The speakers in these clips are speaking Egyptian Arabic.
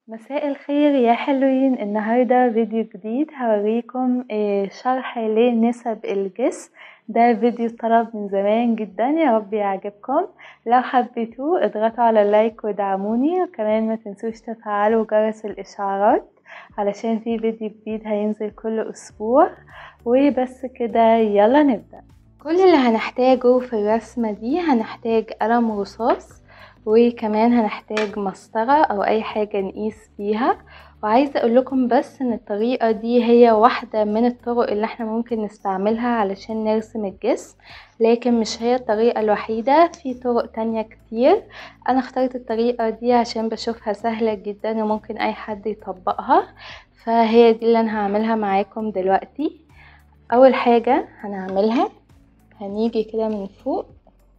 مساء الخير يا حلوين النهاردة فيديو جديد هوريكم آه، شرح لنسب الجسم ده فيديو طلب من زمان جدا يا رب يعجبكم لو حبيتوه اضغطوا على اللايك ودعموني وكمان ما تنسوش تفعلوا جرس الاشعارات علشان في فيديو جديد هينزل كل اسبوع وبس كده يلا نبدأ كل اللي هنحتاجه في الرسمة دي هنحتاج قلم رصاص وكمان هنحتاج مسطرة او اي حاجة نقيس بيها وعايزة اقول لكم بس ان الطريقة دي هي واحدة من الطرق اللي احنا ممكن نستعملها علشان نرسم الجسم لكن مش هي الطريقة الوحيدة في طرق تانية كتير انا اخترت الطريقة دي عشان بشوفها سهلة جدا وممكن اي حد يطبقها فهي دي اللي انا هعملها معاكم دلوقتي اول حاجة هنعملها هنيجي كده من فوق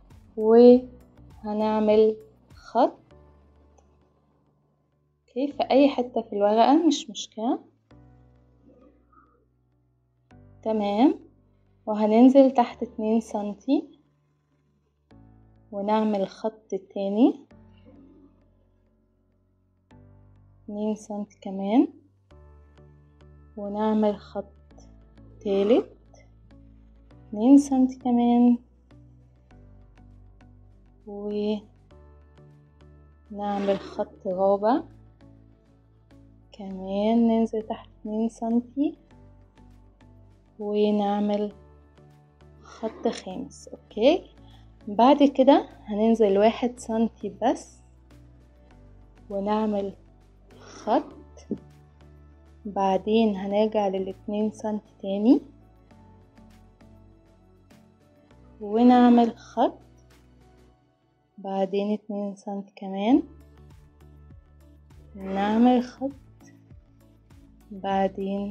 وهنعمل خط اوكي في اي حتة في الورقة مش مشكلة تمام وهننزل تحت اتنين سنتي ونعمل خط تاني اتنين سنتي كمان ونعمل خط تالت اتنين سنتي كمان ونعمل خط رابع كمان ننزل تحت اتنين سنتي ونعمل خط خامس اوكي بعد كده هننزل واحد سنتي بس ونعمل خط بعدين هنرجع للاتنين سنتي تاني ونعمل خط بعدين اتنين سنتي كمان نعمل خط بعدين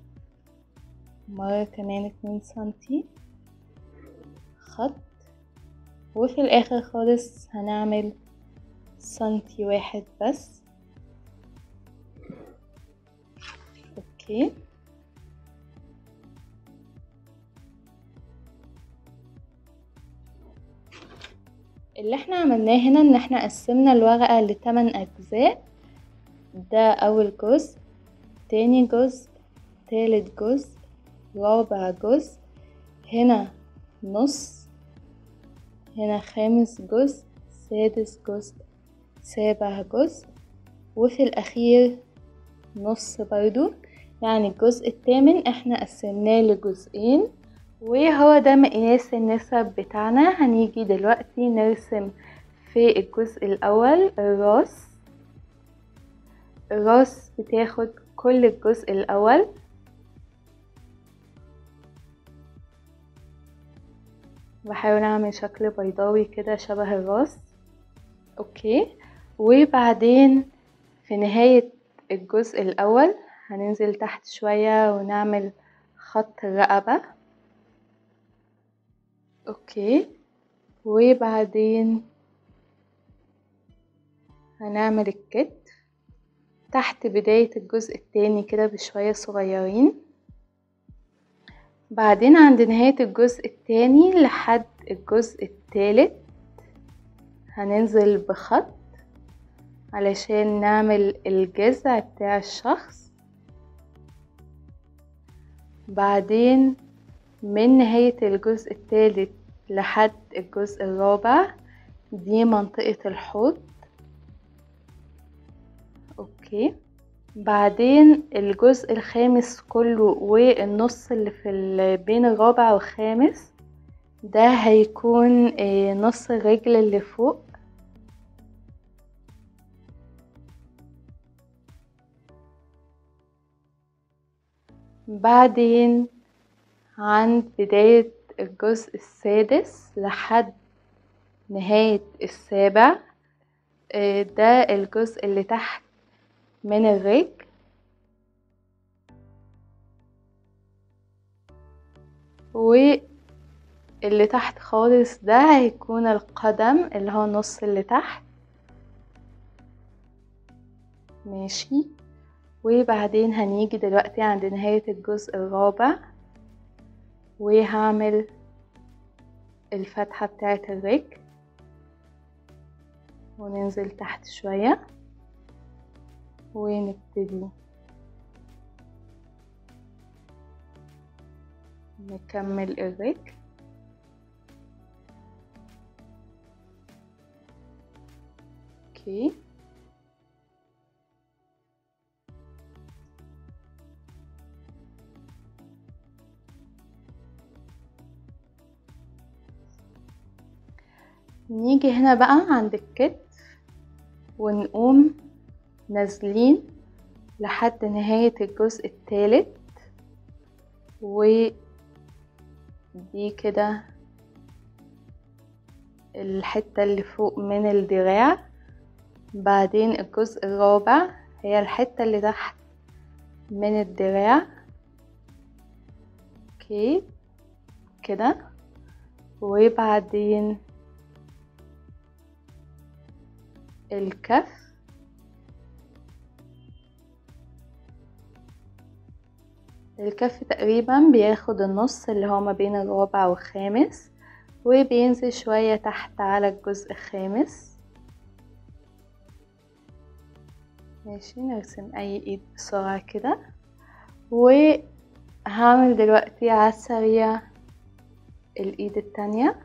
مرة كمان اتنين سنتي خط وفي الاخر خالص هنعمل سنتي واحد بس اوكي اللي احنا عملناه هنا ان احنا قسمنا الورقة لتمن اجزاء ده اول جزء تاني جزء تالت جزء رابع جزء هنا نص هنا خامس جزء سادس جزء سابع جزء وفي الاخير نص برضو يعني الجزء الثامن احنا قسمناه لجزئين وهو ده مقياس النسب بتاعنا هنيجي دلوقتي نرسم في الجزء الاول الراس الراس بتاخد كل الجزء الاول بحاول اعمل شكل بيضاوي كده شبه الراس اوكي وبعدين في نهاية الجزء الاول هننزل تحت شوية ونعمل خط الرقبة اوكي وبعدين هنعمل الكتف تحت بداية الجزء التاني كده بشوية صغيرين بعدين عند نهاية الجزء التاني لحد الجزء التالت هننزل بخط علشان نعمل الجذع بتاع الشخص بعدين من نهاية الجزء التالت لحد الجزء الرابع دي منطقة الحوض اوكي بعدين الجزء الخامس كله والنص اللي في بين الرابع والخامس ده هيكون نص الرجل اللي فوق بعدين عند بداية الجزء السادس لحد نهاية السابع ده الجزء اللي تحت من الرجل واللي تحت خالص ده هيكون القدم اللي هو النص اللي تحت ماشي وبعدين هنيجي دلوقتي عند نهاية الجزء الرابع وهعمل الفتحة بتاعة الرجل وننزل تحت شوية ونبتدي نكمل الرجل اوكي نيجي هنا بقى عند الكتف ونقوم نازلين لحد نهاية الجزء الثالث ودي كده الحتة اللي فوق من الدراع بعدين الجزء الرابع هي الحتة اللي تحت من الدراع اوكي كده وبعدين الكف الكف تقريبا بياخد النص اللي هو ما بين الرابع والخامس وبينزل شوية تحت على الجزء الخامس ماشي نرسم اي ايد بسرعة كده وهعمل دلوقتي على السريع الايد التانية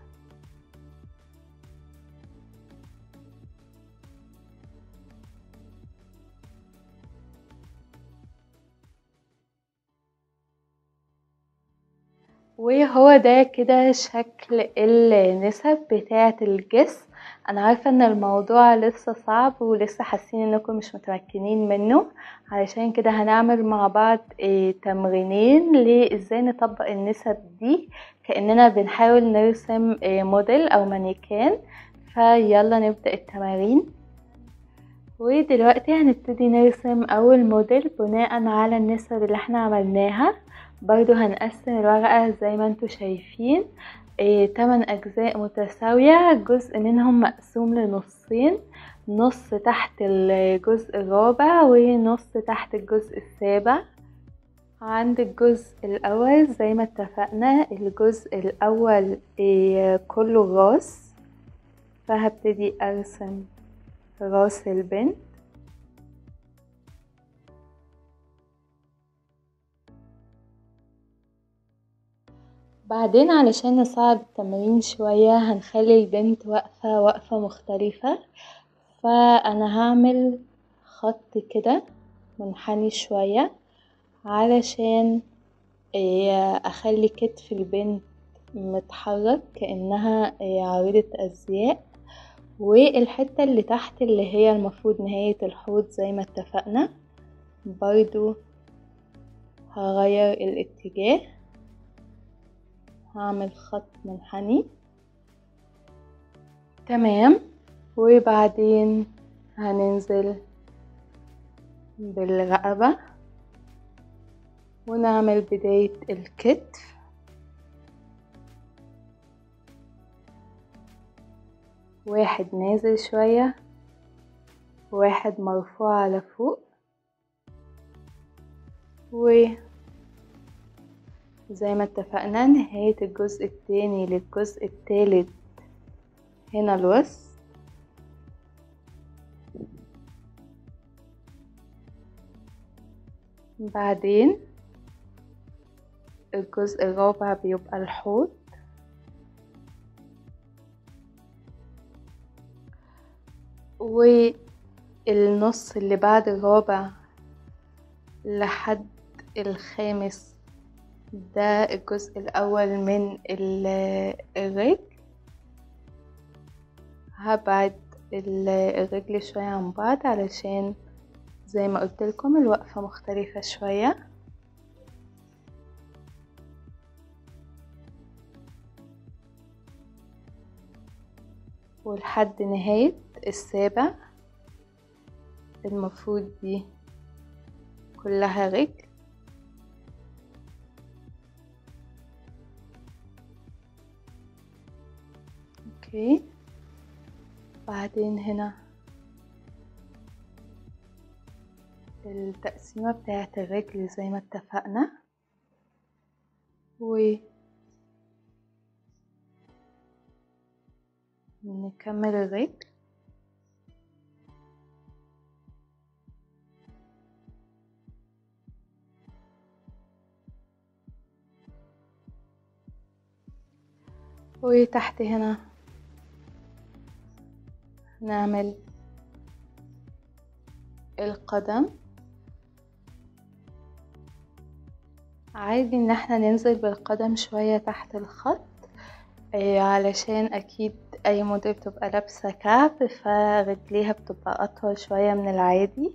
وهو ده كده شكل النسب بتاعة الجسم انا عارفة ان الموضوع لسه صعب ولسه حاسين انكم مش متمكنين منه علشان كده هنعمل مع بعض تمرينين لازاي نطبق النسب دي كأننا بنحاول نرسم موديل او مانيكان فيلا نبدأ التمارين ودلوقتي هنبتدي نرسم اول موديل بناء على النسب اللي احنا عملناها برضو هنقسم الورقة زي ما انتوا شايفين إيه تمن أجزاء متساوية جزء منهم مقسوم لنصين نص تحت الجزء الرابع ونص تحت الجزء السابع عند الجزء الأول زي ما اتفقنا الجزء الأول إيه كله راس فهبتدي أرسم راس البنت بعدين علشان نصعب التمرين شوية هنخلي البنت واقفة وقفة مختلفة فأنا هعمل خط كده منحني شوية علشان أخلي كتف البنت متحرك كأنها عارضة أزياء والحتة اللي تحت اللي هي المفروض نهاية الحوض زي ما اتفقنا برضو هغير الاتجاه هعمل خط منحني تمام وبعدين هننزل بالرقبة ونعمل بداية الكتف واحد نازل شوية واحد مرفوع على فوق و زي ما اتفقنا نهاية الجزء التاني للجزء التالت هنا الوسط بعدين الجزء الرابع بيبقى الحوض والنص اللي بعد الرابع لحد الخامس ده الجزء الأول من الرجل هبعد الرجل شوية عن بعض علشان زي ما قلت لكم الوقفة مختلفة شوية ولحد نهاية السابع المفروض دي كلها رجل اوكي بعدين هنا التقسيمة بتاعة الرجل زي ما اتفقنا و نكمل الرجل وتحت هنا نعمل القدم عادي ان احنا ننزل بالقدم شوية تحت الخط آه، علشان اكيد اي موديل بتبقى لابسة كعب فرجليها بتبقى اطول شوية من العادي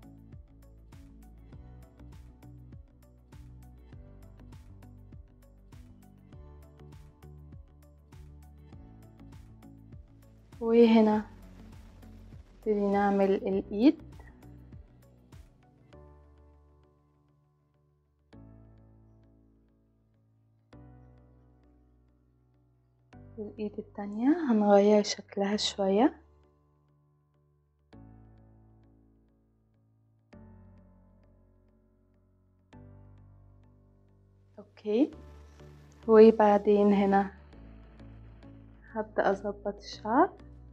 وهنا نبتدي نعمل الايد الايد التانية هنغير شكلها شوية اوكي وبعدين هنا هبدأ اظبط الشعر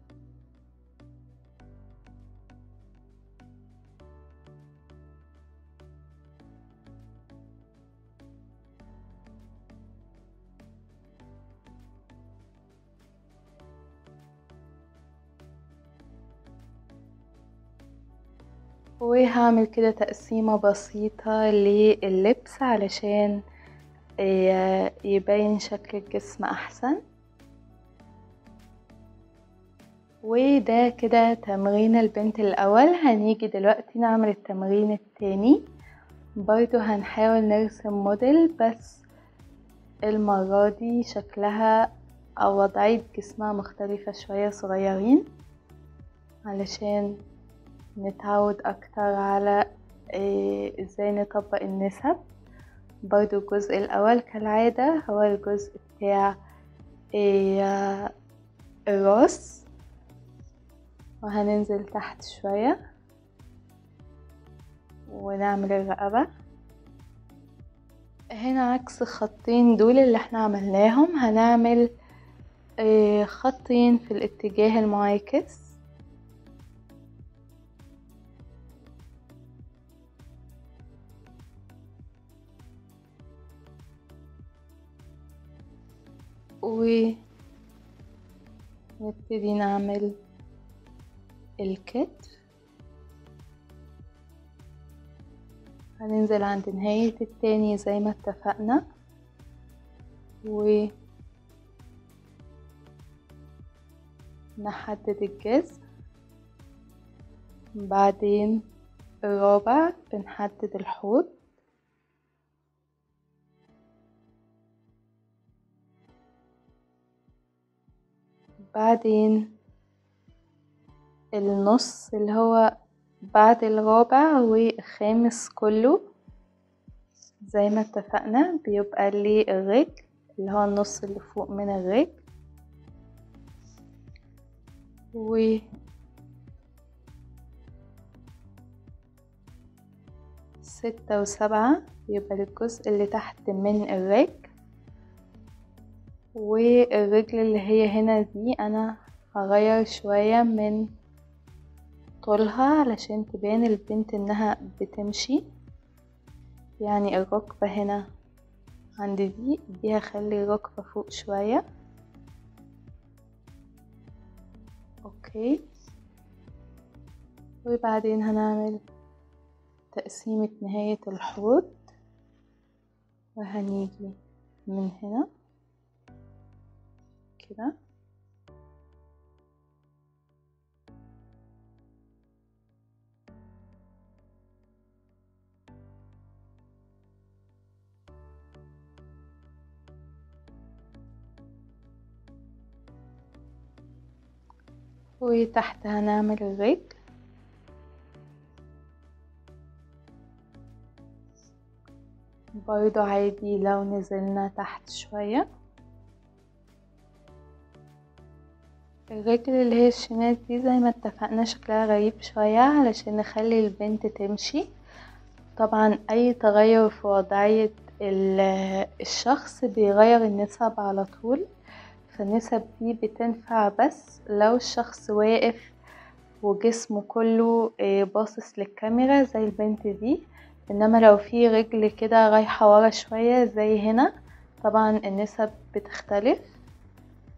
وهعمل كده تقسيمة بسيطة لللبس علشان آه، يبين شكل الجسم احسن وده كده تمرين البنت الاول هنيجي دلوقتي نعمل التمرين التاني برضو هنحاول نرسم موديل بس المرة دي شكلها او وضعية جسمها مختلفة شوية صغيرين علشان نتعود اكتر على إيه ازاي نطبق النسب برضو الجزء الاول كالعادة هو الجزء بتاع إيه الراس وهننزل تحت شوية ونعمل الرقبة هنا عكس الخطين دول اللي احنا عملناهم هنعمل إيه خطين في الاتجاه المعاكس ونبتدي نعمل الكتف هننزل عند نهاية التاني زي ما اتفقنا و نحدد الجزء بعدين الرابع بنحدد الحوض بعدين النص اللي هو بعد الرابع والخامس كله زي ما اتفقنا بيبقى لي الرجل اللي هو النص اللي فوق من الرجل و ستة وسبعة يبقى الجزء اللي تحت من الرجل والرجل اللي هي هنا دي انا هغير شوية من طولها علشان تبان البنت انها بتمشي يعني الركبة هنا عند دي دي هخلي الركبة فوق شوية اوكي وبعدين هنعمل تقسيمة نهاية الحوض وهنيجي من هنا كده وتحت هنعمل الرجل برضو عادي لو نزلنا تحت شوية الرجل اللي هي الشمال دي زي ما اتفقنا شكلها غريب شوية علشان نخلي البنت تمشي طبعا اي تغير في وضعية الشخص بيغير النسب على طول فالنسب دي بتنفع بس لو الشخص واقف وجسمه كله باصص للكاميرا زي البنت دي انما لو في رجل كده رايحة ورا شوية زي هنا طبعا النسب بتختلف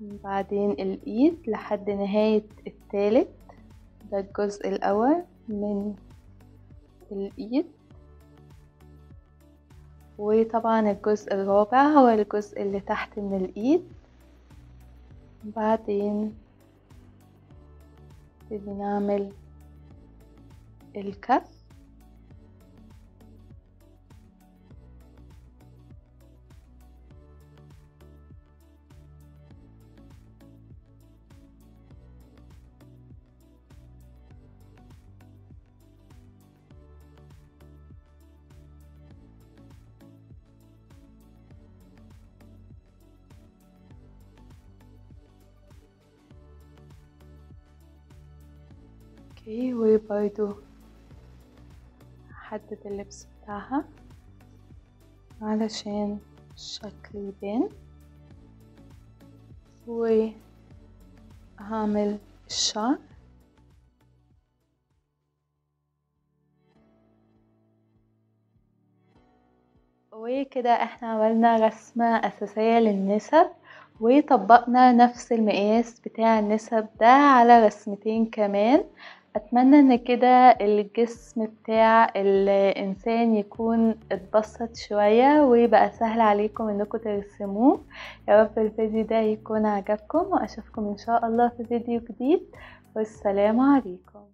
بعدين الايد لحد نهاية التالت ده الجزء الاول من الايد وطبعا الجزء الرابع هو الجزء اللي تحت من الايد بعدين نبتدي نعمل الكف اوكي وبرضو هحدد اللبس بتاعها علشان الشكل يبان وهعمل الشعر وكده احنا عملنا رسمة اساسية للنسب وطبقنا نفس المقياس بتاع النسب ده على رسمتين كمان اتمنى ان كده الجسم بتاع الانسان يكون اتبسط شوية وبقى سهل عليكم انكم ترسموه يا رب الفيديو ده يكون عجبكم واشوفكم ان شاء الله في فيديو جديد والسلام عليكم